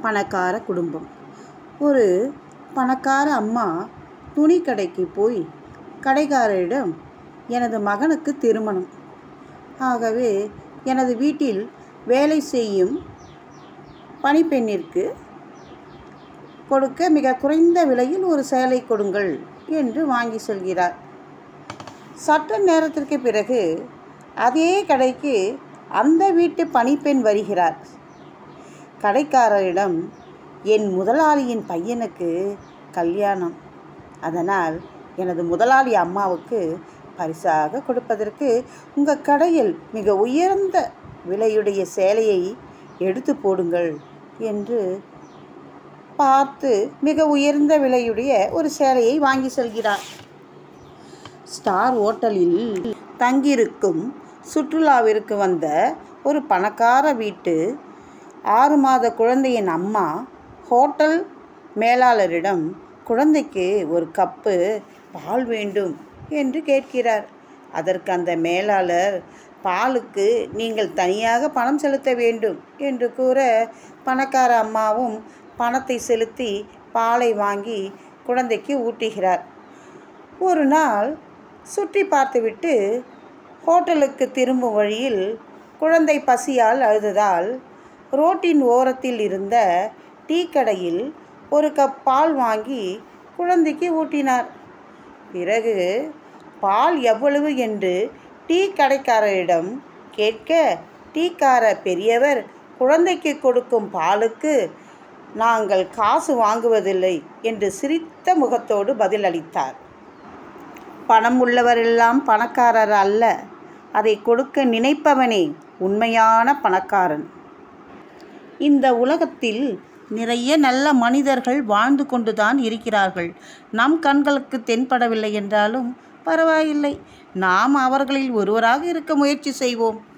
பணக்கார குடும்பம் ஒரு பணக்கார அம்மா துணி கடைக்கு போய் கடைக்காரரிடம் எனது மகனுக்கு திருமணம் ஆகவே எனது வீட்டில் வேலை செய்யும் பணிப்பெண்ணிற்கு கொடுக்க மிக குறைந்த விலையில் ஒரு சேலை கொடுங்கள் என்று வாங்கி செல்கிறார் சற்று நேரத்திற்கு பிறகு அதே கடைக்கு அந்த வீட்டு பணிப்பெண் வருகிறார் கடைக்காரரிடம் என் முதலாளியின் பையனுக்கு கல்யாணம் அதனால் எனது முதலாளி அம்மாவுக்கு பரிசாக கொடுப்பதற்கு உங்கள் கடையில் மிக உயர்ந்த விலையுடைய சேலையை எடுத்து போடுங்கள் என்று பார்த்து மிக உயர்ந்த விலையுடைய ஒரு சேலையை வாங்கி செல்கிறார் ஸ்டார் ஓட்டலில் தங்கியிருக்கும் சுற்றுலாவிற்கு வந்த ஒரு பணக்கார வீட்டு ஆறு மாத குழந்தையின் அம்மா ஹோட்டல் மேலாளரிடம் குழந்தைக்கு ஒரு கப்பு பால் வேண்டும் என்று கேட்கிறார் அதற்கு அந்த மேலாளர் பாலுக்கு நீங்கள் தனியாக பணம் செலுத்த வேண்டும் என்று கூற பணக்கார அம்மாவும் பணத்தை செலுத்தி பாலை வாங்கி குழந்தைக்கு ஊட்டுகிறார் ஒரு நாள் சுற்றி பார்த்துவிட்டு ஹோட்டலுக்கு திரும்பும் வழியில் குழந்தை பசியால் அழுததால் ரோட்டின் ஓரத்தில் இருந்த டீ கடையில் ஒரு கப் பால் வாங்கி குழந்தைக்கு ஊட்டினார் பிறகு பால் எவ்வளவு என்று டீ கடைக்காரரிடம் கேட்க டீக்கார பெரியவர் குழந்தைக்கு கொடுக்கும் பாலுக்கு நாங்கள் காசு வாங்குவதில்லை என்று சிரித்த முகத்தோடு பதிலளித்தார் பணம் உள்ளவரெல்லாம் பணக்காரர் அல்ல அதை கொடுக்க நினைப்பவனே உண்மையான பணக்காரன் இந்த உலகத்தில் நிறைய நல்ல மனிதர்கள் வாழ்ந்து கொண்டுதான் இருக்கிறார்கள் நம் கண்களுக்கு தென்படவில்லை என்றாலும் பரவாயில்லை நாம் அவர்களில் ஒருவராக இருக்க முயற்சி செய்வோம்